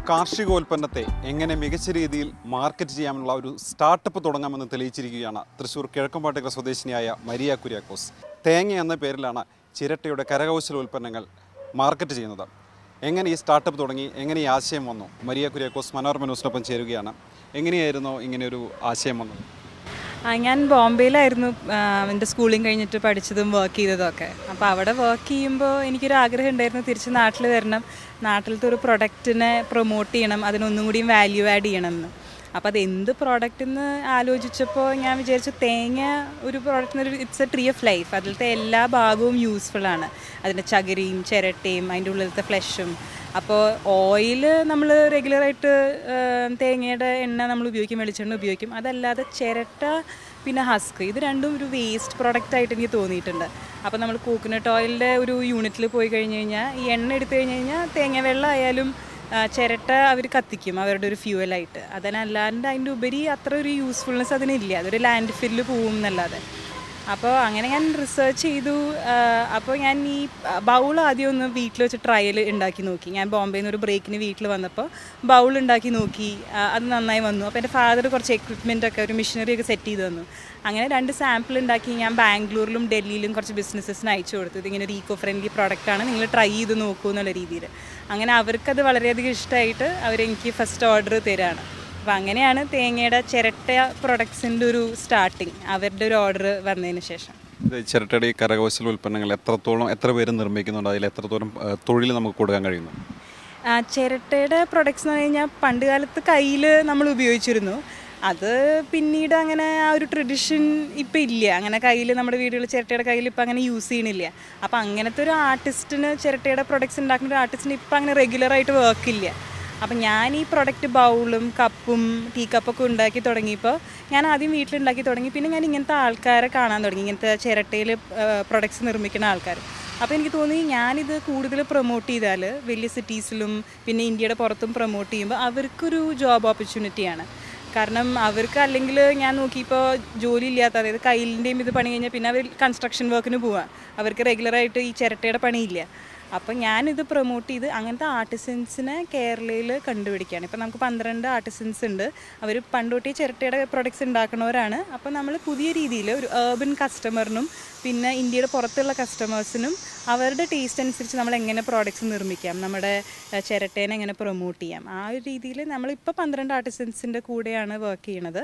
കാർഷികോൽപ്പന്നത്തെ എങ്ങനെ മികച്ച രീതിയിൽ മാർക്കറ്റ് ചെയ്യാമെന്നുള്ള ഒരു സ്റ്റാർട്ടപ്പ് തുടങ്ങാമെന്ന് തെളിയിച്ചിരിക്കുകയാണ് തൃശ്ശൂർ കിഴക്കമ്പാട്ടുകര സ്വദേശിനിയായ മരിയ കുര്യാക്കോസ് തേങ്ങ എന്ന പേരിലാണ് ചിരട്ടയുടെ കരകൗശല ഉൽപ്പന്നങ്ങൾ മാർക്കറ്റ് ചെയ്യുന്നത് എങ്ങനെ ഈ സ്റ്റാർട്ടപ്പ് തുടങ്ങി എങ്ങനെ ഈ ആശയം വന്നു മരിയ കുര്യാക്കോസ് മനോരമ ന്യൂസിനൊപ്പം ചേരുകയാണ് എങ്ങനെയായിരുന്നു ഇങ്ങനെയൊരു ആശയം വന്നത് ആ, ഞാൻ ബോംബെയിലായിരുന്നു ആ, എൻ്റെ സ്കൂളിങ് കഴിഞ്ഞിട്ട് പഠിച്ചതും വർക്ക് ചെയ്തതും ഒക്കെ അപ്പോൾ അവിടെ വർക്ക് ചെയ്യുമ്പോൾ എനിക്കൊരു ആഗ്രഹം ഉണ്ടായിരുന്നു തിരിച്ച് നാട്ടിൽ വരണം നാട്ടിലത്തെ ഒരു പ്രൊഡക്റ്റിനെ പ്രൊമോട്ട് ചെയ്യണം അതിനൊന്നും കൂടിയും വാല്യൂ ആഡ് ചെയ്യണം എന്ന് അപ്പോൾ അത് എന്ത് പ്രോഡക്റ്റ് എന്ന് ആലോചിച്ചപ്പോൾ ഞാൻ വിചാരിച്ചു തേങ്ങ ഒരു പ്രോഡക്റ്റിന് ഒരു it's a tree of life അതിലത്തെ എല്ലാ ഭാഗവും യൂസ്ഫുൾ ആണ് അതിൻ്റെ ചകിരിയും ചിരട്ടയും അതിൻ്റെ ഉള്ളിലത്തെ ഫ്ലഷും അപ്പോൾ ഓയിൽ നമ്മൾ റെഗുലറായിട്ട് തേങ്ങയുടെ എണ്ണ നമ്മൾ ഉപയോഗിക്കും വെളിച്ചെണ്ണ ഉപയോഗിക്കും അതല്ലാതെ ചിരട്ട പിന്നെ ഹസ്ക് ഇത് രണ്ടും ഒരു വേസ്റ്റ് പ്രോഡക്റ്റ് ആയിട്ട് എനിക്ക് തോന്നിയിട്ടുണ്ട് അപ്പോൾ നമ്മൾ കോക്കനട്ട് ഓയിലിൻ്റെ ഒരു യൂണിറ്റിൽ പോയി കഴിഞ്ഞ് കഴിഞ്ഞാൽ ഈ എണ്ണ എടുത്തു കഴിഞ്ഞ് കഴിഞ്ഞാൽ തേങ്ങ വെള്ളം ആയാലും ആ, ചിരട്ട അവർ കത്തിക്കും അവരുടെ ഒരു ഫ്യൂവലായിട്ട് അതിനല്ലാണ്ട് അതിൻ്റെ ഉപരി അത്ര ഒരു യൂസ്ഫുൾനെസ് അതിനില്ല അതൊരു ലാൻഡ് ഫില്ല് പോവും എന്നല്ലാതെ അപ്പോൾ അങ്ങനെ ഞാൻ റിസർച്ച് ചെയ്തു അപ്പോൾ ഞാൻ ഈ ബൗൾ ആദ്യം ഒന്ന് വീട്ടിൽ വെച്ച് ട്രയൽ ഉണ്ടാക്കി നോക്കി ഞാൻ ബോംബെയിൽ നിന്ന് ഒരു ബ്രേക്കിന് വീട്ടിൽ വന്നപ്പോൾ ബൗൾ ഉണ്ടാക്കി നോക്കി ആ, അത് നന്നായി വന്നു അപ്പോൾ എൻ്റെ ഫാദർ കുറച്ച് എക്വിപ്മെൻ്റ് ഒക്കെ ഒരു മിഷനറി ഒക്കെ സെറ്റ് ചെയ്ത് തന്നു അങ്ങനെ രണ്ട് സാമ്പിൾ ഉണ്ടാക്കി ഞാൻ ബാംഗ്ലൂരിലും ഡൽഹിയിലും കുറച്ച് ബിസിനസ്സസിന് അയച്ചു കൊടുത്തു ഇതിങ്ങനെ ഒരു ഈക്കോ ഫ്രണ്ട്ലി പ്രോഡക്റ്റാണ് നിങ്ങൾ ട്രൈ ചെയ്ത് നോക്കൂ എന്നുള്ള രീതിയിൽ അങ്ങനെ അവർക്കത് വളരെയധികം ഇഷ്ടമായിട്ട് അവരെനിക്ക് ഫസ്റ്റ് ഓർഡർ തരാണ് അപ്പോൾ അങ്ങനെയാണ് തേങ്ങയുടെ ചിരട്ട പ്രൊഡക്ട്സിൻ്റെ ഒരു സ്റ്റാർട്ടിങ് അവരുടെ ഒരു ഓർഡർ വന്നതിന് ശേഷം ഇത് ചിരട്ടയുടെ ഈ കരകൗശല ഉൽപ്പന്നങ്ങൾ എത്രത്തോളം എത്ര പേര് നിർമ്മിക്കുന്നുണ്ട് അതിൽ എത്രത്തോളം ആ, തൊഴിൽ നമുക്ക് കൊടുക്കാൻ കഴിയുന്നു ആ, ചിരട്ടയുടെ പ്രൊഡക്ട്സ് എന്ന് പറഞ്ഞു കഴിഞ്ഞാൽ പണ്ട് കാലത്ത് കയ്യിൽ നമ്മൾ ഉപയോഗിച്ചിരുന്നു അത് പിന്നീട് അങ്ങനെ ആ ഒരു ട്രഡിഷൻ ഇപ്പം ഇല്ല അങ്ങനെ കയ്യിൽ നമ്മുടെ വീടുകളിൽ ചിരട്ടയുടെ കയ്യിൽ ഇപ്പം അങ്ങനെ യൂസ് ചെയ്യണില്ല അപ്പം അങ്ങനത്തെ ഒരു ആർട്ടിസ്റ്റിന് ചിരട്ടയുടെ പ്രൊഡക്ട്സ് ഉണ്ടാക്കുന്ന ഒരു ആർട്ടിസ്റ്റിന് ഇപ്പം അങ്ങനെ റെഗുലറായിട്ട് വർക്കില്ല അപ്പം ഞാൻ ഈ പ്രൊഡക്റ്റ് ബൗളും കപ്പും ടീ കപ്പൊക്കെ ഉണ്ടാക്കി തുടങ്ങിയപ്പോൾ ഞാൻ ആദ്യം വീട്ടിലുണ്ടാക്കി തുടങ്ങി പിന്നെ ഞാൻ ഇങ്ങനത്തെ ആൾക്കാരെ കാണാൻ തുടങ്ങി ഇങ്ങനത്തെ ചിരട്ടയിൽ പ്രൊഡക്ട്സ് നിർമ്മിക്കുന്ന ആൾക്കാർ അപ്പോൾ എനിക്ക് തോന്നി ഞാനിത് കൂടുതൽ പ്രൊമോട്ട് ചെയ്താൽ വലിയ സിറ്റീസിലും പിന്നെ ഇന്ത്യയുടെ പുറത്തും പ്രൊമോട്ട് ചെയ്യുമ്പോൾ അവർക്കൊരു ജോബ് ഓപ്പർച്യൂണിറ്റിയാണ് കാരണം അവർക്ക് അല്ലെങ്കിൽ ഞാൻ നോക്കിയപ്പോൾ ജോലി ഇല്ലാത്ത അതായത് കയ്യിലിൻ്റെയും ഇത് പണി കഴിഞ്ഞാൽ പിന്നെ അവർ കൺസ്ട്രക്ഷൻ വർക്കിന് പോവാം അവർക്ക് റെഗുലറായിട്ട് ഈ ചിരട്ടയുടെ പണിയില്ല അപ്പം ഞാനിത് പ്രൊമോട്ട് ചെയ്ത് അങ്ങനത്തെ ആർട്ടിസൻസിനെ കേരളയിൽ കണ്ടുപിടിക്കുകയാണ് ഇപ്പം നമുക്ക് പന്ത്രണ്ട് ആർട്ടിസൻസ് ഉണ്ട് അവർ പണ്ട് തൊട്ടേ ചിരട്ടയുടെ പ്രൊഡക്ട്സ് ഉണ്ടാക്കുന്നവരാണ് അപ്പോൾ നമ്മൾ പുതിയ രീതിയിൽ ഒരു ഏർബൻ കസ്റ്റമറിനും പിന്നെ ഇന്ത്യയുടെ പുറത്തുള്ള കസ്റ്റമേഴ്സിനും അവരുടെ ടേസ്റ്റ് അനുസരിച്ച് നമ്മൾ എങ്ങനെ പ്രോഡക്റ്റ്സ് നിർമ്മിക്കാം നമ്മുടെ ഏഹ്, ചിരട്ടേനെ എങ്ങനെ പ്രൊമോട്ട് ചെയ്യാം ആ ഒരു രീതിയിൽ നമ്മളിപ്പോൾ പന്ത്രണ്ട് ആർട്ടിസൻസിൻ്റെ കൂടെയാണ് വർക്ക് ചെയ്യണത്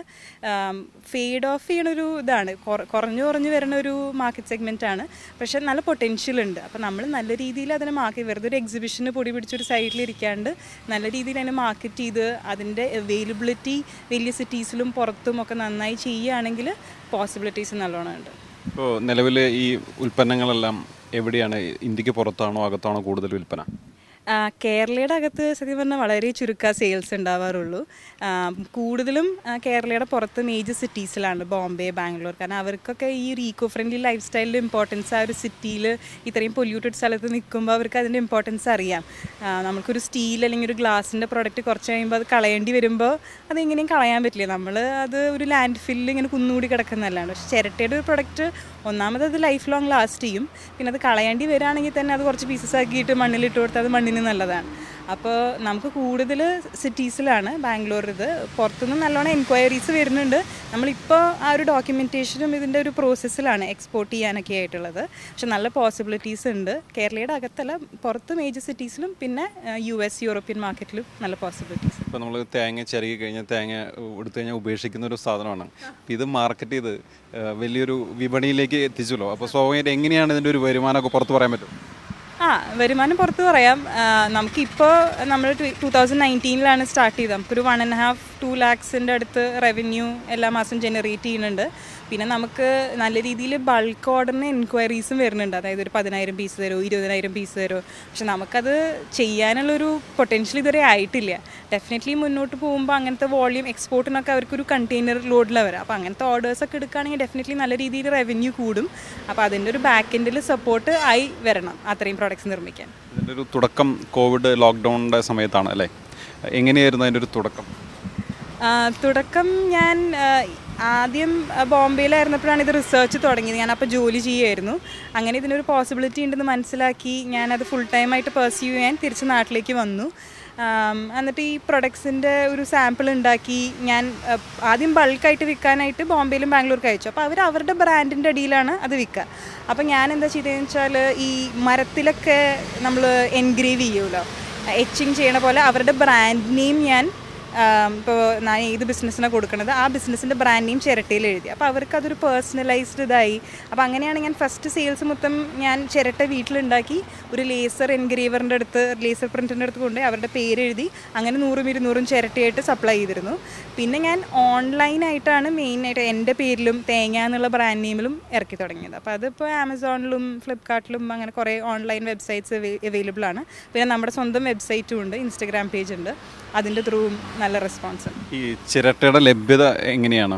ഫെയ്ഡ് ഓഫ് ചെയ്യണ ഒരു ഇതാണ് കുറ- കുറഞ്ഞു കുറഞ്ഞു വരുന്ന ഒരു മാർക്കറ്റ് സെഗ്മെൻ്റ് ആണ് പക്ഷേ നല്ല പൊട്ടൻഷ്യൽ ഉണ്ട് അപ്പോൾ നമ്മൾ നല്ല രീതിയിൽ അതിനെ മാർക്കറ്റ് വെറുതെ ഒരു എക്സിബിഷന് പൊടി പിടിച്ചൊരു സൈഡിൽ ഇരിക്കാണ്ട് നല്ല രീതിയിൽ അതിനെ മാർക്കറ്റ് ചെയ്ത് അതിൻ്റെ അവൈലബിലിറ്റി വലിയ സിറ്റീസിലും പുറത്തും ഒക്കെ നന്നായി ചെയ്യുകയാണെങ്കിൽ പോസിബിലിറ്റീസ് നല്ലോണം ഉണ്ട് ഇപ്പോൾ നിലവിൽ ഈ ഉൽപ്പന്നങ്ങളെല്ലാം എവിടെയാണ് ഇന്ത്യക്ക് പുറത്താണോ അകത്താണോ കൂടുതൽ വിൽപ്പന ആ, കേരളയുടെ അകത്ത് സത്യം പറഞ്ഞാൽ വളരെ ചുരുക്ക സെയിൽസ് ഉണ്ടാവാറുള്ളൂ ആ, കൂടുതലും ആ, കേരളയുടെ പുറത്ത് മേജർ സിറ്റീസിലാണ് ബോംബെ ബാംഗ്ലൂർ കാരണം അവർക്കൊക്കെ ഈ ഒരു ഈക്കോ ഫ്രണ്ട്ലി ലൈഫ് സ്റ്റൈലിൻ്റെ ഇമ്പോർട്ടൻസ് ആ ഒരു സിറ്റിയിൽ ഇത്രയും പൊല്യൂട്ടഡ് സ്ഥലത്ത് നിൽക്കുമ്പോൾ അവർക്ക് അതിൻ്റെ ഇമ്പോർട്ടൻസ് അറിയാം ആ, നമുക്കൊരു സ്റ്റീൽ അല്ലെങ്കിൽ ഒരു ഗ്ലാസിൻ്റെ പ്രോഡക്റ്റ് കുറച്ച് കഴിയുമ്പോൾ അത് കളയേണ്ടി വരുമ്പോൾ അതെങ്ങനെയും കളയാൻ പറ്റില്ല നമ്മൾ അത് ഒരു ലാൻഡ് ഫില്ല് ഇങ്ങനെ കുന്നുകൂടി കിടക്കുന്നതല്ലാണ് പക്ഷേ ചിരട്ടയുടെ ഒരു പ്രൊഡക്റ്റ് ഒന്നാമത് അത് ലൈഫ് ലോങ് ലാസ്റ്റ് ചെയ്യും പിന്നെ അത് കളയേണ്ടി വരികയാണെങ്കിൽ തന്നെ അത് കുറച്ച് പീസസ് ആക്കിയിട്ട് മണ്ണിലിട്ട് കൊടുത്താൽ അത് മണ്ണിന് നല്ലതാണ് അപ്പോൾ നമുക്ക് കൂടുതൽ സിറ്റീസിലാണ് ബാംഗ്ലൂർ ഇത് പുറത്തുനിന്ന് നല്ലോണം എൻക്വയറീസ് വരുന്നുണ്ട് നമ്മളിപ്പോൾ ആ ഒരു ഡോക്യുമെൻറ്റേഷനും ഇതിൻ്റെ ഒരു പ്രോസസ്സിലാണ് എക്സ്പോർട്ട് ചെയ്യാനൊക്കെ ആയിട്ടുള്ളത് പക്ഷെ നല്ല പോസിബിലിറ്റീസ് ഉണ്ട് കേരളയുടെ അകത്തല്ല പുറത്ത് മേജർ സിറ്റീസിലും പിന്നെ യു എസ് യൂറോപ്യൻ മാർക്കറ്റിലും നല്ല പോസിബിലിറ്റീസ് ഇപ്പോൾ നമ്മൾ തേങ്ങ ചിരകി കഴിഞ്ഞാൽ തേങ്ങ എടുത്തു കഴിഞ്ഞാൽ ഉപേക്ഷിക്കുന്ന ഒരു സാധനമാണ് അപ്പോൾ ഇത് മാർക്കറ്റ് ചെയ്ത് ആ, വലിയൊരു വിപണിയിലേക്ക് എത്തിച്ചല്ലോ അപ്പോൾ സ്വാഭാവികമായിട്ട് എങ്ങനെയാണ് ഇതിൻ്റെ ഒരു വരുമാനമൊക്കെ പുറത്ത് പറയാൻ പറ്റും ആ വരുമാനം പുറത്ത് പറയാം ആ, നമുക്കിപ്പോൾ നമ്മൾ ടു തൗസൻഡ് നയൻറ്റീനിലാണ് സ്റ്റാർട്ട് ചെയ്തത് നമുക്കൊരു വൺ ആൻഡ് ഹാഫ് ടു ലാക്സിൻ്റെ അടുത്ത് റവന്യൂ എല്ലാ മാസം ജനറേറ്റ് ചെയ്യുന്നുണ്ട് പിന്നെ നമുക്ക് നല്ല രീതിയിൽ ബൾക്ക് ഓർഡറിന് എൻക്വയറീസും വരുന്നുണ്ട് അതായത് ഒരു പതിനായിരം പീസ് തരുമോ ഇരുപതിനായിരം പീസ് തരുമോ പക്ഷെ നമുക്കത് ചെയ്യാനുള്ളൊരു പൊട്ടൻഷ്യൽ ഇതുവരെ ആയിട്ടില്ല ഡെഫിനറ്റ്ലി മുന്നോട്ട് പോകുമ്പോൾ അങ്ങനത്തെ വോളിയം എക്സ്പോർട്ടിനൊക്കെ അവർക്കൊരു കണ്ടെയ്നർ ലോഡിലാണ് വരാം അപ്പോൾ അങ്ങനത്തെ ഓർഡേഴ്സൊക്കെ എടുക്കുകയാണെങ്കിൽ ഡെഫിനറ്റ്ലി നല്ല രീതിയിൽ റവന്യൂ കൂടും അപ്പോൾ അതിൻ്റെ ഒരു ബാക്ക് എൻഡിൽ സപ്പോർട്ട് ആയി വരണം അത്രയും പ്രോഡക്ട്സ് നിർമ്മിക്കാൻ ഇതിൻ്റെ ഒരു തുടക്കം കോവിഡ് ലോക്ക്ഡൗണിൻ്റെ സമയത്താണ് അല്ലേ എങ്ങനെയായിരുന്നു അതിൻ്റെ ഒരു തുടക്കം ആ, തുടക്കം ഞാൻ ആ, ആദ്യം ആ, ബോംബെയിലായിരുന്നപ്പോഴാണ് ഇത് റിസർച്ച് തുടങ്ങിയത് ഞാൻ അപ്പോൾ ജോലി ചെയ്യുമായിരുന്നു അങ്ങനെ ഇതിനൊരു പോസിബിലിറ്റി ഉണ്ടെന്ന് മനസ്സിലാക്കി ഞാനത് ഫുൾ ടൈമായിട്ട് പെർസ്യൂ ചെയ്യാൻ തിരിച്ച് നാട്ടിലേക്ക് വന്നു ആം, എന്നിട്ട് ഈ പ്രൊഡക്ട്സിൻ്റെ ഒരു സാമ്പിൾ ഉണ്ടാക്കി ഞാൻ അഹ്, ആദ്യം ബൾക്കായിട്ട് വിൽക്കാനായിട്ട് ബോംബെയിലും ബാംഗ്ലൂർക്ക് അയച്ചു അപ്പോൾ അവർ അവരുടെ ബ്രാൻഡിൻ്റെ അടിയിലാണ് അത് വിൽക്കുക അപ്പോൾ ഞാൻ എന്താ ചെയ്തതെന്ന് വെച്ചാൽ ഈ മരത്തിലൊക്കെ നമ്മൾ എൻഗ്രേവ് ചെയ്യുമല്ലോ എച്ചിങ് ചെയ്യണ പോലെ അവരുടെ ബ്രാൻഡ് നെയിം ഞാൻ ഇപ്പോൾ ഞാൻ ഏത് ബിസിനസ്സിനാണ് കൊടുക്കുന്നത് ആ ബിസിനസ്സിൻ്റെ ബ്രാൻഡ് നെയിം ചിരട്ടയിൽ എഴുതി അപ്പോൾ അവർക്ക് അതൊരു പേഴ്സണലൈസ്ഡ് ഇതായി അപ്പോൾ അങ്ങനെയാണ് ഞാൻ ഫസ്റ്റ് സെയിൽസ് മൊത്തം ഞാൻ ചിരട്ട വീട്ടിലുണ്ടാക്കി ഒരു ലേസർ എൻഗ്രേവറിൻ്റെ അടുത്ത് ലേസർ പ്രിൻറ്റിൻ്റെ അടുത്ത് കൊണ്ടുപോയി അവരുടെ പേര് എഴുതി അങ്ങനെ നൂറും ഇരുന്നൂറും ചിരട്ടയായിട്ട് സപ്ലൈ ചെയ്തിരുന്നു പിന്നെ ഞാൻ ഓൺലൈനായിട്ടാണ് മെയിനായിട്ട് എൻ്റെ പേരിലും തേങ്ങ എന്നുള്ള ബ്രാൻഡ് നെയിമിലും ഇറക്കി തുടങ്ങിയത് അപ്പോൾ അതിപ്പോൾ ആമസോണിലും ഫ്ലിപ്കാർട്ടിലും അങ്ങനെ കുറേ ഓൺലൈൻ വെബ്സൈറ്റ്സ് അവൈലബിൾ ആണ് പിന്നെ നമ്മുടെ സ്വന്തം വെബ്സൈറ്റും ഉണ്ട് ഇൻസ്റ്റഗ്രാം പേജ് ഉണ്ട് അതിൻ്റെ ത്രൂവും നല്ല റെസ്പോൺസ് ഉണ്ട് ഈ ചിരട്ടയുടെ ലഭ്യത എങ്ങനെയാണ്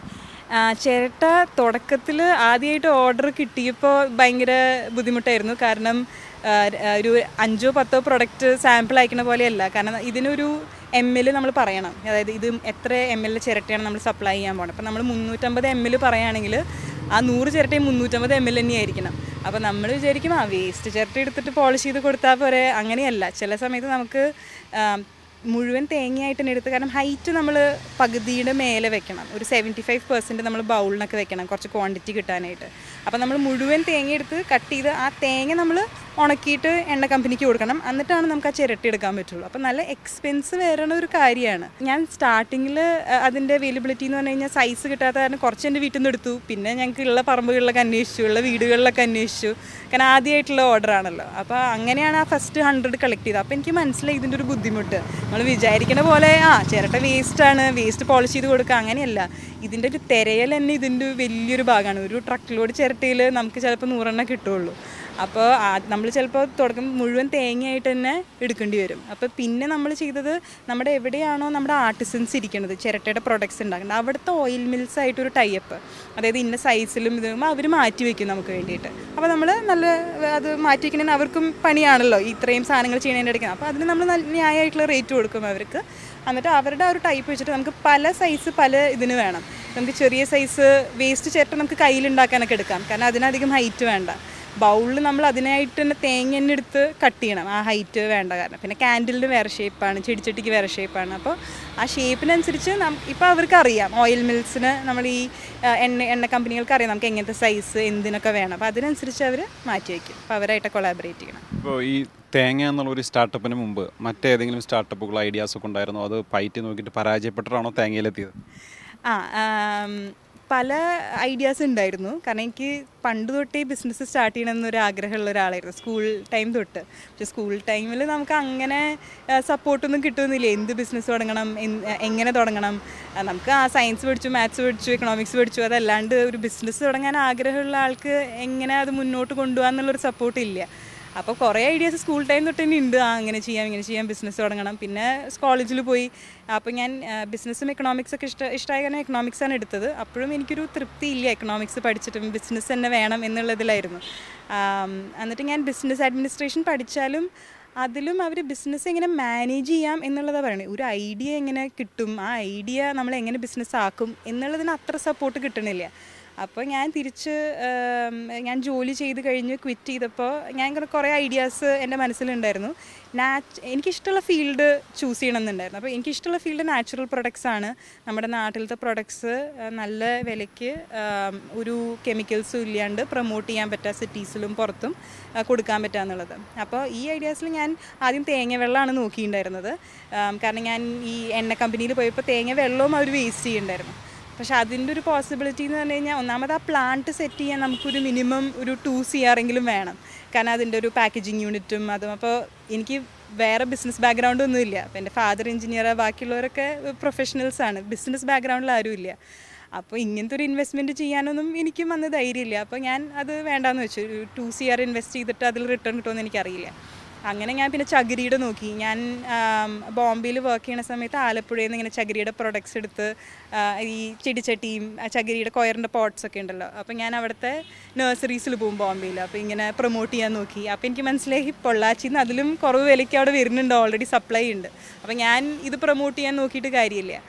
ആ, ചിരട്ട തുടക്കത്തിൽ ആദ്യമായിട്ട് ഓർഡർ കിട്ടിയപ്പോൾ ഭയങ്കര ബുദ്ധിമുട്ടായിരുന്നു കാരണം ആ, ആ, ഒരു അഞ്ചോ പത്തോ പ്രൊഡക്റ്റ് സാമ്പിൾ അയക്കുന്ന പോലെയല്ല കാരണം ഇതിനൊരു എം എൽ നമ്മൾ പറയണം അതായത് ഇത് എത്ര എം എൽ ചിരട്ടയാണ് നമ്മൾ സപ്ലൈ ചെയ്യാൻ പോകണം അപ്പോൾ നമ്മൾ മുന്നൂറ്റമ്പത് എം എൽ പറയുകയാണെങ്കിൽ ആ നൂറ് ചിരട്ടയും മുന്നൂറ്റമ്പത് എം എൽ തന്നെയായിരിക്കണം അപ്പോൾ നമ്മൾ വിചാരിക്കും ആ വേസ്റ്റ് ചിരട്ട എടുത്തിട്ട് പോളിഷ് ചെയ്ത് കൊടുത്താൽ പോരെ അങ്ങനെയല്ല ചില സമയത്ത് നമുക്ക് ആ, മുഴുവൻ തേങ്ങയായിട്ട് തന്നെ എടുത്ത് കാരണം ഹൈറ്റ് നമ്മൾ പകുതിയുടെ മേലെ വെക്കണം ഒരു സെവൻറ്റി ഫൈവ് പെർസെൻറ്റ് നമ്മൾ ബൗളിനൊക്കെ വെക്കണം കുറച്ച് ക്വാണ്ടിറ്റി കിട്ടാനായിട്ട് അപ്പോൾ നമ്മൾ മുഴുവൻ തേങ്ങ എടുത്ത് കട്ട് ചെയ്ത് ആ തേങ്ങ നമ്മൾ ഉണക്കിയിട്ട് എണ്ണ കമ്പനിക്ക് കൊടുക്കണം എന്നിട്ടാണ് നമുക്ക് ആ ചിരട്ടി എടുക്കാൻ പറ്റുള്ളൂ അപ്പോൾ നല്ല എക്സ്പെൻസ് വരണ ഒരു കാര്യമാണ് ഞാൻ സ്റ്റാർട്ടിങ്ങിൽ അതിൻ്റെ അവൈലബിലിറ്റി എന്ന് പറഞ്ഞു കഴിഞ്ഞാൽ സൈസ് കിട്ടാത്ത കാരണം കുറച്ച് എൻ്റെ വീട്ടിൽ നിന്ന് എടുത്തു പിന്നെ ഞങ്ങൾക്ക് ഉള്ള പറമ്പുകളിലൊക്കെ അന്വേഷിച്ചു ഉള്ള വീടുകളിലൊക്കെ അന്വേഷിച്ചു കാരണം ആദ്യമായിട്ടുള്ള ഓർഡർ ആണല്ലോ അപ്പോൾ അങ്ങനെയാണ് ആ ഫസ്റ്റ് ഹൺഡ്രഡ് കളക്ട് ചെയ്തത് അപ്പോൾ എനിക്ക് മനസ്സിലായി ഇതിൻ്റെ ഒരു ബുദ്ധിമുട്ട് നമ്മൾ വിചാരിക്കുന്ന പോലെ ആ ചിരട്ട വേസ്റ്റാണ് വേസ്റ്റ് പോളിഷ് ചെയ്ത് കൊടുക്കുക അങ്ങനെയല്ല ഇതിൻ്റെ ഒരു തിരയൽ തന്നെ ഇതിൻ്റെ വലിയൊരു ഭാഗമാണ് ഒരു ട്രക്ക് ലോഡ് ചിരട്ടയിൽ നമുക്ക് ചിലപ്പോൾ നൂറെണ്ണം കിട്ടുള്ളൂ അപ്പോൾ നമ്മൾ ചിലപ്പോൾ തുടക്കം മുഴുവൻ തേങ്ങയായിട്ട് തന്നെ എടുക്കേണ്ടി വരും അപ്പോൾ പിന്നെ നമ്മൾ ചെയ്തത് നമ്മുടെ എവിടെയാണോ നമ്മുടെ ആർട്ടിസൻസ് ഇരിക്കുന്നത് ചിരട്ടയുടെ പ്രൊഡക്ട്സ് ഉണ്ടാക്കുന്നത് അവിടുത്തെ ഓയിൽ മിൽസ് ആയിട്ടൊരു ടൈപ്പ് അതായത് ഇന്ന സൈസിലും ഇതും അവർ മാറ്റി വയ്ക്കും നമുക്ക് വേണ്ടിയിട്ട് അപ്പോൾ നമ്മൾ നല്ല അത് മാറ്റി വയ്ക്കണേന് അവർക്കും പണിയാണല്ലോ ഇത്രയും സാധനങ്ങൾ ചെയ്യണതിൻ്റെ ഇടയ്ക്ക് അപ്പോൾ അതിന് നമ്മൾ നല്ല ന്യായമായിട്ടുള്ള റേറ്റ് കൊടുക്കും അവർക്ക് എന്നിട്ട് അവരുടെ ആ ഒരു ടൈപ്പ് വെച്ചിട്ട് നമുക്ക് പല സൈസ് പല ഇതിന് വേണം നമുക്ക് ചെറിയ സൈസ് വേസ്റ്റ് ചിരട്ട നമുക്ക് കയ്യിലുണ്ടാക്കാനൊക്കെ എടുക്കാം കാരണം അതിനധികം ഹൈറ്റ് വേണ്ട ബൗളിൽ നമ്മൾ അതിനായിട്ട് തന്നെ തേങ്ങ തന്നെ എടുത്ത് കട്ട് ചെയ്യണം ആ ഹൈറ്റ് വേണ്ട കാരണം പിന്നെ ക്യാൻഡിലിന് വേറെ ഷേപ്പാണ് ചെടിച്ചട്ടിക്ക് വേറെ ഷേപ്പാണ് അപ്പോൾ ആ ഷേപ്പിനനുസരിച്ച് നം ഇപ്പോൾ അവർക്ക് അറിയാം ഓയിൽ മിൽസിന് നമ്മൾ ഈ ആ, എണ്ണ എണ്ണ കമ്പനികൾക്ക് അറിയാം നമുക്ക് എങ്ങനത്തെ സൈസ് എന്തിനൊക്കെ വേണം അപ്പോൾ അതിനനുസരിച്ച് അവർ മാറ്റി വയ്ക്കും അപ്പോൾ അവരായിട്ട് കൊളാബറേറ്റ് ചെയ്യണം ഇപ്പോൾ ഈ തേങ്ങ എന്നുള്ള ഒരു സ്റ്റാർട്ടപ്പിന് മുമ്പ് മറ്റേതെങ്കിലും സ്റ്റാർട്ടപ്പുകൾ ഐഡിയാസ് ഒക്കെ ഉണ്ടായിരുന്നോ അത് പയറ്റി നോക്കിയിട്ട് പരാജയപ്പെട്ടിട്ടാണോ തേങ്ങയിലെത്തിയത് ആ ആം, പല ഐഡിയാസ് ഉണ്ടായിരുന്നു കാരണം എനിക്ക് പണ്ട് തൊട്ടേ ബിസിനസ് സ്റ്റാർട്ട് ചെയ്യണമെന്നൊരു ആഗ്രഹമുള്ള ഒരാളായിരുന്നു സ്കൂൾ ടൈം തൊട്ട് പക്ഷെ സ്കൂൾ ടൈമിൽ നമുക്ക് അങ്ങനെ സപ്പോർട്ടൊന്നും കിട്ടുന്നില്ല എന്ത് ബിസിനസ് തുടങ്ങണം എന്ത്- എങ്ങനെ തുടങ്ങണം ആ, നമുക്ക് ആ സയൻസ് പഠിച്ചു മാത്സ് പഠിച്ചു എക്കണോമിക്സ് പഠിച്ചു അതല്ലാണ്ട് ഒരു ബിസിനസ് തുടങ്ങാൻ ആഗ്രഹമുള്ള ആൾക്ക് എങ്ങനെ അത് മുന്നോട്ട് കൊണ്ടുപോകാന്നുള്ളൊരു സപ്പോർട്ട് ഇല്ല അപ്പോൾ കുറേ ഐഡിയാസ് സ്കൂൾ ടൈം തൊട്ട് തന്നെ ഉണ്ട് ആ അങ്ങനെ ചെയ്യാം ഇങ്ങനെ ചെയ്യാം ബിസിനസ് തുടങ്ങണം പിന്നെ കോളേജിൽ പോയി അപ്പോൾ ഞാൻ ബിസിനസ്സും എക്കണോമിക്സ് ഒക്കെ ഇഷ്ട ഇഷ്ടമായ കാരണം എക്കണോമിക്സ് ആണ് എടുത്തത് അപ്പോഴും എനിക്കൊരു തൃപ്തി ഇല്ല എക്കണോമിക്സ് പഠിച്ചിട്ടും ബിസിനസ് തന്നെ വേണം എന്നുള്ളതിലായിരുന്നു ആം, എന്നിട്ട് ഞാൻ ബിസിനസ് അഡ്മിനിസ്ട്രേഷൻ പഠിച്ചാലും അതിലും അവർ ബിസിനസ് എങ്ങനെ മാനേജ് ചെയ്യാം എന്നുള്ളതാണ് പറയുന്നത് ഒരു ഐഡിയ എങ്ങനെ കിട്ടും ആ ഐഡിയ നമ്മൾ എങ്ങനെ ബിസിനസ് ആക്കും എന്നുള്ളതിന് അത്ര സപ്പോർട്ട് കിട്ടണില്ല അപ്പോൾ ഞാൻ തിരിച്ച് ആം, ഞാൻ ജോലി ചെയ്ത് കഴിഞ്ഞ് ക്വിറ്റ് ചെയ്തപ്പോൾ ഞാൻ ഇങ്ങനെ കുറേ ഐഡിയാസ് എൻ്റെ മനസ്സിലുണ്ടായിരുന്നു നാച്ച് എനിക്കിഷ്ടമുള്ള ഫീൽഡ് ചൂസ് ചെയ്യണമെന്നുണ്ടായിരുന്നു അപ്പോൾ എനിക്കിഷ്ടമുള്ള ഫീൽഡ് നാച്ചുറൽ പ്രൊഡക്ട്സ് ആണ് നമ്മുടെ നാട്ടിലത്തെ പ്രൊഡക്ട്സ് നല്ല വിലയ്ക്ക് ആം, ഒരു കെമിക്കൽസും ഇല്ലാണ്ട് പ്രൊമോട്ട് ചെയ്യാൻ പറ്റുക സിറ്റീസിലും പുറത്തും ആ, കൊടുക്കാൻ പറ്റുക എന്നുള്ളത് അപ്പോൾ ഈ ഐഡിയാസിൽ ഞാൻ ആദ്യം തേങ്ങ വെള്ളമാണ് നോക്കിയിട്ടുണ്ടായിരുന്നത് ആം, കാരണം ഞാൻ ഈ എണ്ണ കമ്പനിയിൽ പോയപ്പോൾ തേങ്ങ വെള്ളവും അവർ വേസ്റ്റ് ചെയ്യുന്നുണ്ടായിരുന്നു പക്ഷെ അതിൻ്റെ ഒരു പോസിബിലിറ്റി എന്ന് പറഞ്ഞു കഴിഞ്ഞാൽ ഒന്നാമത് ആ പ്ലാന്റ് സെറ്റ് ചെയ്യാൻ നമുക്കൊരു മിനിമം ഒരു ടു സി ആറെങ്കിലും വേണം കാരണം അതിൻ്റെ ഒരു പാക്കേജിങ് യൂണിറ്റും അതും അപ്പോൾ എനിക്ക് വേറെ ബിസിനസ് ബാക്ക്ഗ്രൗണ്ട് ഒന്നും ഇല്ല അപ്പോൾ എൻ്റെ ഫാദർ എഞ്ചിനീയർ ബാക്കിയുള്ളവരൊക്കെ പ്രൊഫഷണൽസ് ആണ് ബിസിനസ് ബാക്ക്ഗ്രൗണ്ടിൽ ആരും ഇല്ല അപ്പോൾ ഇങ്ങനത്തെ ഒരു ഇൻവെസ്റ്റ്മെൻറ്റ് ചെയ്യാനൊന്നും എനിക്കും വന്ന് ധൈര്യമില്ല അപ്പോൾ ഞാൻ അത് വേണ്ടാന്ന് വെച്ചു ടു സി ആർ ഇൻവെസ്റ്റ് ചെയ്തിട്ട് അതിൽ റിട്ടേൺ കിട്ടുമെന്ന് എനിക്കറിയില്ല അങ്ങനെ ഞാൻ പിന്നെ ചകിരിയുടെ നോക്കി ഞാൻ ബോംബെയിൽ വർക്ക് ചെയ്യുന്ന സമയത്ത് ആലപ്പുഴയിൽ നിന്ന് ഇങ്ങനെ ചകിരിയുടെ പ്രൊഡക്ട്സ് എടുത്ത് ആ, ഈ ചെടിച്ചട്ടിയും ആ ചകിരിയുടെ കൊയറിൻ്റെ പോട്ട്സ് ഒക്കെ ഉണ്ടല്ലോ അപ്പോൾ ഞാൻ അവിടുത്തെ നഴ്സറീസിൽ പോകും ബോംബെയിൽ അപ്പോൾ ഇങ്ങനെ പ്രൊമോട്ട് ചെയ്യാൻ നോക്കി അപ്പോൾ എനിക്ക് മനസ്സിലായി പൊള്ളാച്ചിയിൽ നിന്ന് അതിലും കുറവ് വിലയ്ക്ക് അവിടെ വരുന്നുണ്ട് ഓൾറെഡി സപ്ലൈ ഉണ്ട് അപ്പോൾ ഞാൻ ഇത് പ്രൊമോട്ട് ചെയ്യാൻ നോക്കിയിട്ട് കാര്യമില്ല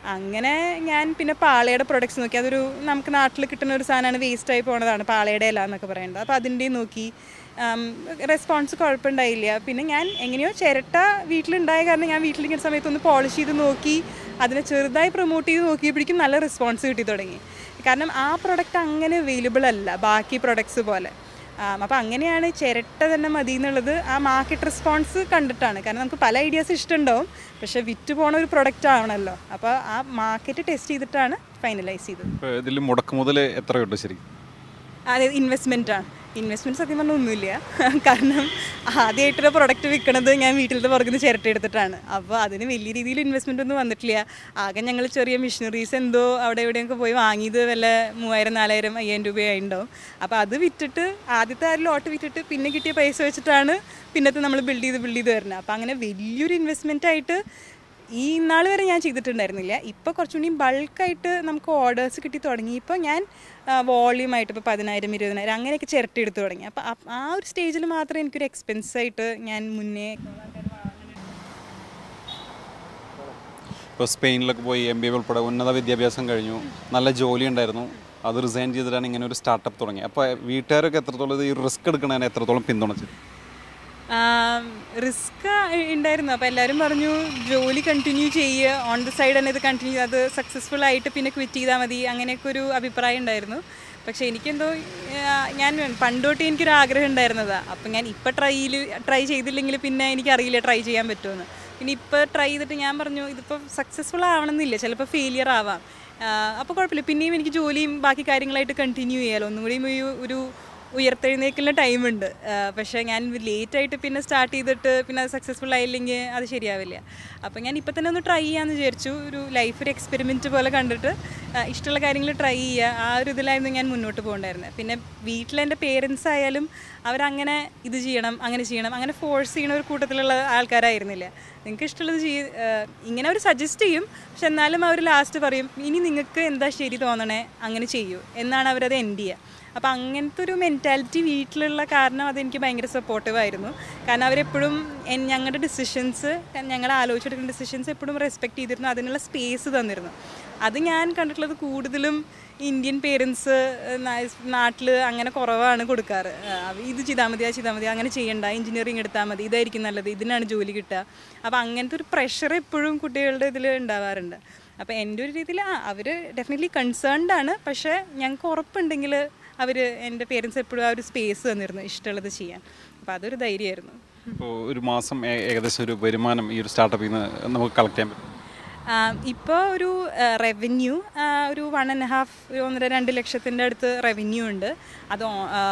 അങ്ങനെ ഞാൻ പിന്നെ പാളയുടെ പ്രൊഡക്ട്സ് നോക്കി അതൊരു നമുക്ക് നാട്ടിൽ കിട്ടുന്ന ഒരു സാധനമാണ് വേസ്റ്റായി പോണതാണ് പാളയുടെ ഇല എന്നൊക്കെ പറയുന്നത് അപ്പോൾ അതിൻ്റെയും നോക്കി റെസ്പോൺസ് കുഴപ്പമുണ്ടായില്ല പിന്നെ ഞാൻ എങ്ങനെയോ ചിരട്ട വീട്ടിലുണ്ടായ കാരണം ഞാൻ വീട്ടിലിരിക്കുന്ന സമയത്ത് ഒന്ന് പോളിഷ് ചെയ്ത് നോക്കി അതിനെ ചെറുതായി പ്രൊമോട്ട് ചെയ്ത് നോക്കിയപ്പോഴേക്കും നല്ല റെസ്പോൺസ് കിട്ടി തുടങ്ങി കാരണം ആ പ്രൊഡക്റ്റ് അങ്ങനെ അവൈലബിൾ അല്ല ബാക്കി പ്രൊഡക്ട്സ് പോലെ അപ്പോൾ അങ്ങനെയാണ് ചിരട്ട തന്നെ മതി എന്നുള്ളത് ആ മാർക്കറ്റ് റെസ്പോൺസ് കണ്ടിട്ടാണ് കാരണം നമുക്ക് പല ഐഡിയാസ് ഇഷ്ടമുണ്ടാവും പക്ഷേ വിറ്റ് പോണ ഒരു പ്രൊഡക്റ്റ് ആവണമല്ലോ അപ്പോൾ ആ മാർക്കറ്റ് ടെസ്റ്റ് ചെയ്തിട്ടാണ് ഫൈനലൈസ് ചെയ്തത് ഇപ്പോൾ ഇതിൽ മുടക്ക് മുതൽ എത്രയുണ്ട് ശരിക്കും അതായത് ഇൻവെസ്റ്റ്മെൻ്റ് ആണ് ഇൻവെസ്റ്റ്മെൻറ്റ് സത്യം പറഞ്ഞാൽ ഒന്നുമില്ല കാരണം ആദ്യമായിട്ടൊരു പ്രൊഡക്റ്റ് വിൽക്കണത് ഞാൻ വീട്ടിലത്തെ പുറകിൽ നിന്ന് ചിരട്ട എടുത്തിട്ടാണ് അപ്പോൾ അതിന് വലിയ രീതിയിൽ ഇൻവെസ്റ്റ്മെൻ്റ് ഒന്നും വന്നിട്ടില്ല ആകെ ഞങ്ങൾ ചെറിയ മിഷനറീസ് എന്തോ അവിടെ എവിടെയൊക്കെ പോയി വാങ്ങിയത് വല്ല മൂവായിരം നാലായിരം അയ്യായിരം രൂപയായിട്ടുണ്ടാവും അപ്പോൾ അത് വിറ്റിട്ട് ആദ്യത്തെ ആ ലോട്ട് വിറ്റിട്ട് പിന്നെ കിട്ടിയ പൈസ വെച്ചിട്ടാണ് പിന്നത്തെ നമ്മൾ ബിൽഡ് ചെയ്ത് ബിൽഡ് ചെയ്ത് വരുന്നത് അപ്പോൾ അങ്ങനെ വലിയൊരു ഇൻവെസ്റ്റ്മെൻ്റ് ആയിട്ട് ഈ നാൾ വരെ ഞാൻ ചെയ്തിട്ടുണ്ടായിരുന്നില്ല ഇപ്പോൾ കുറച്ചുകൂടി ബൾക്കായിട്ട് നമുക്ക് ഓർഡേഴ്സ് കിട്ടി തുടങ്ങി ഇപ്പോൾ ഞാൻ വോളിയൂം ആയിട്ട് ഇപ്പോൾ പതിനായിരം ഇരുപതിനായിരം അങ്ങനെയൊക്കെ ചിരട്ട എടുത്ത് തുടങ്ങി അപ്പോൾ ആ ഒരു സ്റ്റേജിൽ മാത്രമേ എനിക്കൊരു എക്സ്പെൻസ് ആയിട്ട് ഞാൻ മുന്നേ ഇപ്പോൾ സ്പെയിനിലൊക്കെ പോയി എം ബി എ ഉൾപ്പെടെ ഉന്നത വിദ്യാഭ്യാസം കഴിഞ്ഞു നല്ല ജോലി ഉണ്ടായിരുന്നു അത് റിസൈൻ ചെയ്തിട്ടാണ് ഇങ്ങനെ ഒരു സ്റ്റാർട്ടപ്പ് തുടങ്ങി അപ്പോൾ വീട്ടുകാരൊക്കെ എത്രത്തോളം ഇത് ഈ റിസ്ക് എടുക്കണതിന് എത്രത്തോളം പിന്തുണച്ചു റിസ്ക് ഉണ്ടായിരുന്നു അപ്പോൾ എല്ലാവരും പറഞ്ഞു ജോലി കണ്ടിന്യൂ ചെയ്യുക ഓൺ ദ സൈഡ് തന്നെ ഇത് കണ്ടിന്യൂ അത് സക്സസ്ഫുൾ ആയിട്ട് പിന്നെ ക്വിറ്റ് ചെയ്താൽ മതി അങ്ങനെയൊക്കെ ഒരു അഭിപ്രായം ഉണ്ടായിരുന്നു പക്ഷേ എനിക്കെന്തോ ആ, ഞാൻ പണ്ട് തൊട്ട് എനിക്കൊരു ആഗ്രഹം ഉണ്ടായിരുന്നതാണ് അപ്പം ഞാൻ ഇപ്പോൾ ട്രൈയിൽ ട്രൈ ചെയ്തില്ലെങ്കിൽ പിന്നെ എനിക്കറിയില്ല ട്രൈ ചെയ്യാൻ പറ്റുമെന്ന് പിന്നെ ഇപ്പോൾ ട്രൈ ചെയ്തിട്ട് ഞാൻ പറഞ്ഞു ഇതിപ്പോൾ സക്സസ്ഫുൾ ആവണമെന്നില്ല ചിലപ്പോൾ ഫെയിലിയർ ആവാം അപ്പോൾ കുഴപ്പമില്ല പിന്നെയും എനിക്ക് ജോലിയും ബാക്കി കാര്യങ്ങളായിട്ട് കണ്ടിന്യൂ ചെയ്യാമല്ലോ ഒന്നും കൂടിയും ഒരു- ഒരു ഉയർത്തെഴുന്നേക്കുന്ന ടൈമുണ്ട് പക്ഷേ ഞാൻ ലേറ്റായിട്ട് പിന്നെ സ്റ്റാർട്ട് ചെയ്തിട്ട് പിന്നെ അത് സക്സസ്ഫുൾ ആയില്ലെങ്കിൽ അത് ശരിയാവില്ല അപ്പോൾ ഞാൻ ഇപ്പം തന്നെ ഒന്ന് ട്രൈ ചെയ്യാമെന്ന് വിചാരിച്ചു ഒരു ലൈഫ് ഒരു എക്സ്പെരിമെൻറ്റ് പോലെ കണ്ടിട്ട് ആ, ഇഷ്ടമുള്ള കാര്യങ്ങൾ ട്രൈ ചെയ്യുക ആ ഒരു ഇതിലായിരുന്നു ഞാൻ മുന്നോട്ട് പോകണ്ടായിരുന്നത് പിന്നെ വീട്ടിലെൻ്റെ പേരൻസ് ആയാലും അവരങ്ങനെ ഇത് ചെയ്യണം അങ്ങനെ ചെയ്യണം അങ്ങനെ ഫോഴ്സ് ചെയ്യുന്ന ഒരു കൂട്ടത്തിലുള്ള ആൾക്കാരായിരുന്നില്ല നിങ്ങൾക്ക് ഇഷ്ടമുള്ളത് ചെയ്യ ആ, ഇങ്ങനെ അവർ സജസ്റ്റ് ചെയ്യും പക്ഷെ എന്നാലും അവർ ലാസ്റ്റ് പറയും ഇനി നിങ്ങൾക്ക് എന്താ ശരി തോന്നണേ അങ്ങനെ ചെയ്യൂ എന്നാണ് അവരത് എൻഡ് ചെയ്യുക അപ്പോൾ അങ്ങനത്തെ ഒരു മെൻറ്റാലിറ്റി വീട്ടിലുള്ള കാരണം അതെനിക്ക് ഭയങ്കര സപ്പോർട്ടീവ് ആയിരുന്നു കാരണം അവരെപ്പോഴും എൻ- ഞങ്ങളുടെ ഡിസിഷൻസ് ഞങ്ങൾ ആലോചിച്ചെടുക്കുന്ന ഡിസിഷൻസ് എപ്പോഴും റെസ്പെക്ട് ചെയ്തിരുന്നു അതിനുള്ള സ്പേസ് തന്നിരുന്നു അത് ഞാൻ കണ്ടിട്ടുള്ളത് കൂടുതലും ഇന്ത്യൻ പേരൻസ് നാട്ടിൽ അങ്ങനെ കുറവാണ് കൊടുക്കാറ് ആ, ഇത് ചെയ്താൽ മതി അത് ചെയ്താൽ മതി അങ്ങനെ ചെയ്യണ്ട എഞ്ചിനീയറിംഗ് എടുത്താൽ മതി ഇതായിരിക്കും നല്ലത് ഇതിനാണ് ജോലി കിട്ടുക അപ്പോൾ അങ്ങനത്തെ ഒരു പ്രഷർ എപ്പോഴും കുട്ടികളുടെ ഇതിൽ ഉണ്ടാവാറുണ്ട് അപ്പോൾ എൻ്റെ ഒരു രീതിയിൽ ആ അവർ ഡെഫിനറ്റ്ലി കൺസേൺഡ് ആണ് പക്ഷേ ഞങ്ങൾക്ക് ഉറപ്പുണ്ടെങ്കിൽ അവർ എൻ്റെ പേരൻസ് എപ്പോഴും ആ ഒരു സ്പേസ് തന്നിരുന്നു ഇഷ്ടമുള്ളത് ചെയ്യാൻ അപ്പോൾ അതൊരു ധൈര്യമായിരുന്നു ഇപ്പോൾ ഒരു മാസം ഏ- ഏകദേശം ഒരു വരുമാനം ഈ ഒരു സ്റ്റാർട്ടപ്പിൽ നിന്ന് നമുക്ക് കളക്ട് ചെയ്യാൻ പറ്റും ഇപ്പോൾ ഒരു റവന്യൂ ഒരു വൺ ആൻഡ് ഹാഫ് ഒരു ഒന്നര രണ്ട് ലക്ഷത്തിൻ്റെ അടുത്ത് റവന്യൂ ഉണ്ട് അത്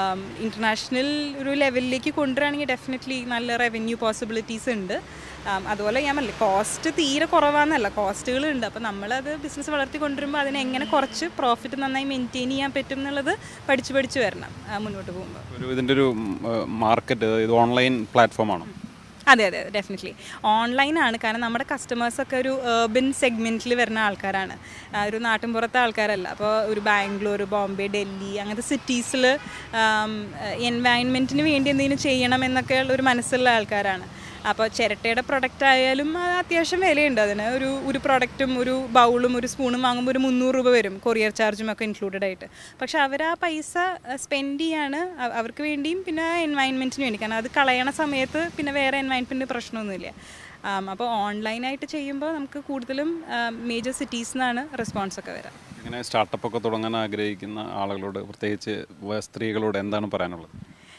ഇൻ്റർനാഷണൽ ഒരു ലെവലിലേക്ക് കൊണ്ടുവരികയാണെങ്കിൽ ഡെഫിനറ്റ്ലി നല്ല റവന്യൂ പോസിബിലിറ്റീസ് ഉണ്ട് ആം, അതുപോലെ ഞാൻ പറഞ്ഞില്ല കോസ്റ്റ് തീരെ കുറവാന്നല്ല കോസ്റ്റുകൾ ഉണ്ട് അപ്പോൾ നമ്മളത് ബിസിനസ് വളർത്തി കൊണ്ടുവരുമ്പോൾ അതിനെ എങ്ങനെ കുറച്ച് പ്രോഫിറ്റ് നന്നായി മെയിൻറ്റെയിൻ ചെയ്യാൻ പറ്റും എന്നുള്ളത് പഠിച്ച് പഠിച്ച് വരണം ആ, മുന്നോട്ട് പോകുമ്പോൾ ഒരു ഇതിൻ്റെ ഒരു മാർക്കറ്റ് ഇത് ഓൺലൈൻ പ്ലാറ്റ്ഫോമാണ് അതെ അതെ ഡെഫിനറ്റ്ലി ഓൺലൈനാണ് കാരണം നമ്മുടെ കസ്റ്റമേഴ്സൊക്കെ ഒരു ഏർബൻ സെഗ്മെൻറ്റിൽ വരുന്ന ആൾക്കാരാണ് ആ, ഒരു നാട്ടിൻപുറത്തെ ആൾക്കാരല്ല അപ്പോൾ ഒരു ബാംഗ്ലൂർ ബോംബെ ഡൽഹി അങ്ങനത്തെ സിറ്റീസിൽ എൻവയൺമെൻറ്റിന് വേണ്ടി എന്തെങ്കിലും ചെയ്യണം എന്നൊക്കെ ഉള്ള ഒരു മനസ്സുള്ള ആൾക്കാരാണ് അപ്പോൾ ചിരട്ടയുടെ പ്രൊഡക്റ്റ് ആയാലും അത് അത്യാവശ്യം വിലയുണ്ട് അതിന് ഒരു ഒരു പ്രൊഡക്റ്റും ഒരു ബൗളും ഒരു സ്പൂണും വാങ്ങുമ്പോൾ ഒരു മുന്നൂറ് രൂപ വരും കൊറിയർ ചാർജും ഒക്കെ ഇൻക്ലൂഡഡ് ആയിട്ട് പക്ഷെ അവർ ആ പൈസ സ്പെൻഡ് ചെയ്യാണ് അവ- അവർക്ക് വേണ്ടിയും പിന്നെ എൻവയൺമെൻറ്റിന് വേണ്ടി കാരണം അത് കളയണ സമയത്ത് പിന്നെ വേറെ എൻവയൺമെൻറ്റിന് പ്രശ്നമൊന്നുമില്ല അപ്പോൾ ഓൺലൈനായിട്ട് ചെയ്യുമ്പോൾ നമുക്ക് കൂടുതലും മേജർ സിറ്റീസിൽ നിന്നാണ് റെസ്പോൺസ് ഒക്കെ വരാം ഇങ്ങനെ സ്റ്റാർട്ടപ്പ് ഒക്കെ തുടങ്ങാൻ ആഗ്രഹിക്കുന്ന ആളുകളോട് പ്രത്യേകിച്ച് വ- സ്ത്രീകളോട് എന്താണ് പറയാനുള്ളത്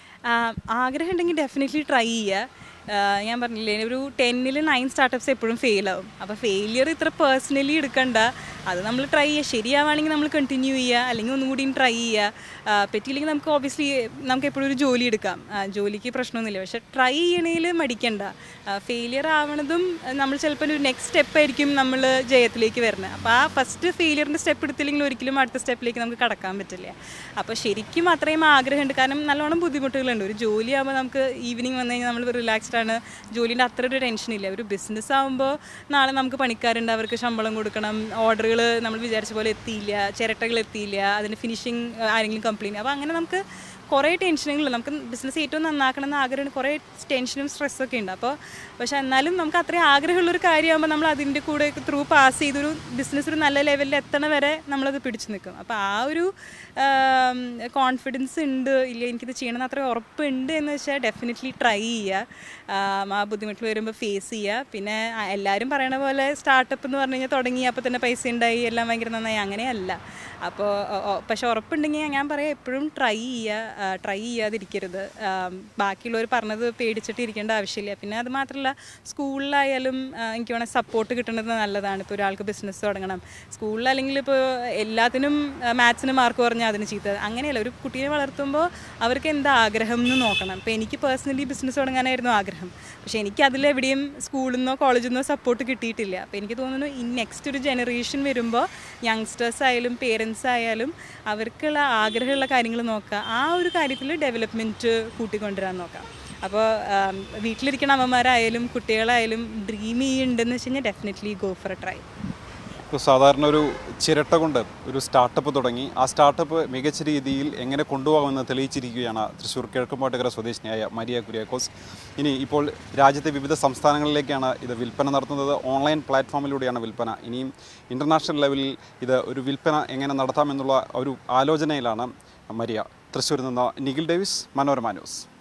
ആഗ്രഹം ഉണ്ടെങ്കിൽ ഡെഫിനറ്റ്ലി ട്രൈ ചെയ്യുക ആ, ഞാൻ പറഞ്ഞില്ലേ ഒരു ടെന്നിൽ നയൻ സ്റ്റാർട്ടപ്സ് എപ്പോഴും ഫെയിൽ ആവും അപ്പോൾ ഫെയിലിയർ ഇത്ര പേഴ്സണലി എടുക്കണ്ട അത് നമ്മൾ ട്രൈ ചെയ്യുക ശരിയാവുകയാണെങ്കിൽ നമ്മൾ കണ്ടിന്യൂ ചെയ്യുക അല്ലെങ്കിൽ ഒന്നുകൂടിയും ട്രൈ ചെയ്യുക ആ, പറ്റിയില്ലെങ്കിൽ നമുക്ക് ഓബിയസ്ലി നമുക്ക് എപ്പോഴും ഒരു ജോലി എടുക്കാം ആ, ജോലിക്ക് പ്രശ്നമൊന്നുമില്ല പക്ഷെ ട്രൈ ചെയ്യണേൽ മടിക്കണ്ട ഫെയിലിയർ ആവണതും ആ, നമ്മൾ ചിലപ്പോൾ ഒരു നെക്സ്റ്റ് സ്റ്റെപ്പ് ആയിരിക്കും നമ്മൾ ജയത്തിലേക്ക് വരുന്നത് അപ്പോൾ ആ ഫസ്റ്റ് ഫെയിലിയറിൻ്റെ സ്റ്റെപ്പ് എടുത്തില്ലെങ്കിൽ ഒരിക്കലും അടുത്ത സ്റ്റെപ്പിലേക്ക് നമുക്ക് കടക്കാൻ പറ്റില്ല അപ്പോൾ ശരിക്കും അത്രയും ആഗ്രഹമുണ്ട് കാരണം നല്ലോണം ബുദ്ധിമുട്ടുകളുണ്ട് ഒരു ജോലിയാകുമ്പോൾ നമുക്ക് ഈവനിങ് വന്നു കഴിഞ്ഞാൽ നമ്മൾ റിലാക്സ്ഡ് ആണ് ജോലിൻ്റെ അത്ര ഒരു ടെൻഷൻ ഇല്ല ഒരു ബിസിനസ് ആകുമ്പോൾ നാളെ നമുക്ക് പണിക്കാരുണ്ട് അവർക്ക് ശമ്പളം കൊടുക്കണം ഓർഡറുകൾ നമ്മൾ വിചാരിച്ച പോലെ എത്തിയില്ല ചിരട്ടകൾ എത്തിയില്ല അതിൻ്റെ ഫിനിഷിങ് ആരെങ്കിലും കംപ്ലയിൻറ്റ് അപ്പോൾ അങ്ങനെ നമുക്ക് കുറേ ടെൻഷനുകൾ നമുക്ക് ബിസിനസ് ഏറ്റവും നന്നാക്കണം എന്ന് ആഗ്രഹം കുറേ ടെൻഷനും സ്ട്രെസ്സൊക്കെ ഉണ്ട് അപ്പോൾ പക്ഷെ എന്നാലും നമുക്ക് അത്രയും ആഗ്രഹമുള്ളൊരു കാര്യമാകുമ്പോൾ നമ്മൾ അതിൻ്റെ കൂടെ ത്രൂ പാസ് ചെയ്തൊരു ബിസിനസ് ഒരു നല്ല ലെവലിൽ എത്തണ വരെ നമ്മളത് പിടിച്ചു നിൽക്കും അപ്പോൾ ആ ഒരു കോൺഫിഡൻസ് ഉണ്ട് ഇല്ല എനിക്കിത് ചെയ്യണമെന്ന് അത്രയും ഉറപ്പുണ്ട് എന്ന് വെച്ചാൽ ഡെഫിനറ്റ്ലി ട്രൈ ചെയ്യുക ആം, ആ ബുദ്ധിമുട്ട് വരുമ്പോൾ ഫേസ് ചെയ്യുക പിന്നെ ആ, എല്ലാവരും പറയണ പോലെ സ്റ്റാർട്ടപ്പ് എന്ന് പറഞ്ഞു കഴിഞ്ഞാൽ തുടങ്ങി അപ്പോൾ തന്നെ പൈസ ഉണ്ടായി എല്ലാം ഭയങ്കര നന്നായി അങ്ങനെയല്ല അപ്പോൾ പക്ഷെ ഉറപ്പുണ്ടെങ്കിൽ ഞാൻ പറയാം എപ്പോഴും ട്രൈ ചെയ്യുക ട്രൈ ചെയ്യാതിരിക്കരുത് ആം, ബാക്കിയുള്ളവർ പറഞ്ഞത് പേടിച്ചിട്ട് ഇരിക്കേണ്ട ആവശ്യമില്ല പിന്നെ അത് മാത്രമല്ല സ്കൂളിലായാലും ആ, എനിക്ക് വേണമെങ്കിൽ സപ്പോർട്ട് കിട്ടുന്നത് നല്ലതാണ് ഇപ്പോൾ ഒരാൾക്ക് ബിസിനസ് തുടങ്ങണം സ്കൂളിൽ അല്ലെങ്കിൽ ഇപ്പോൾ എല്ലാത്തിനും മാത്സിന് മാർക്ക് പറഞ്ഞാൽ അതിന് ചീത്ത അങ്ങനെയല്ല ഒരു കുട്ടീനെ വളർത്തുമ്പോൾ അവർക്ക് എന്താ ആഗ്രഹം എന്ന് നോക്കണം ഇപ്പോൾ എനിക്ക് പേഴ്സണലി ബിസിനസ് തുടങ്ങാനായിരുന്നു ആഗ്രഹം പക്ഷേ എനിക്ക് അതിലെവിടെയും സ്കൂളിൽ നിന്നോ കോളേജിൽ നിന്നോ സപ്പോർട്ട് കിട്ടിയിട്ടില്ല അപ്പോൾ എനിക്ക് തോന്നുന്നു ഈ നെക്സ്റ്റ് ഒരു ജനറേഷൻ വരുമ്പോൾ യങ്സ്റ്റേഴ്സ് ആയാലും പേരൻസ് ആയാലും അവർക്കുള്ള ആഗ്രഹമുള്ള കാര്യങ്ങൾ നോക്കുക ആ ഒരു കാര്യത്തിൽ ഡെവലപ്മെൻറ്റ് കൂട്ടിക്കൊണ്ടുവരാൻ നോക്കാം അപ്പോൾ വീട്ടിലിരിക്കുന്ന അമ്മമാരായാലും കുട്ടികളായാലും ഡ്രീം ചെയ്യുന്നുണ്ടെന്ന് വെച്ച് കഴിഞ്ഞാൽ definitely go for a try ഇപ്പോൾ സാധാരണ ഒരു ചിരട്ട കൊണ്ട് ഒരു സ്റ്റാർട്ടപ്പ് തുടങ്ങി ആ സ്റ്റാർട്ടപ്പ് മികച്ച രീതിയിൽ എങ്ങനെ കൊണ്ടുപോകാമെന്ന് തെളിയിച്ചിരിക്കുകയാണ് തൃശ്ശൂർ കിഴക്കുംപാട്ടുകര സ്വദേശിനിയായ മരിയ കുര്യാക്കോസ് ഇനി ഇപ്പോൾ രാജ്യത്തെ വിവിധ സംസ്ഥാനങ്ങളിലേക്കാണ് ഇത് വിൽപ്പന നടത്തുന്നത് ഓൺലൈൻ പ്ലാറ്റ്ഫോമിലൂടെയാണ് വിൽപ്പന ഇനിയും ഇൻ്റർനാഷണൽ ലെവലിൽ ഇത് ഒരു വിൽപ്പന എങ്ങനെ നടത്താമെന്നുള്ള ഒരു ആലോചനയിലാണ് മരിയ തൃശ്ശൂരിൽ നിന്ന് നിഖിൽ ഡേവിസ് മനോരമ ന്യൂസ്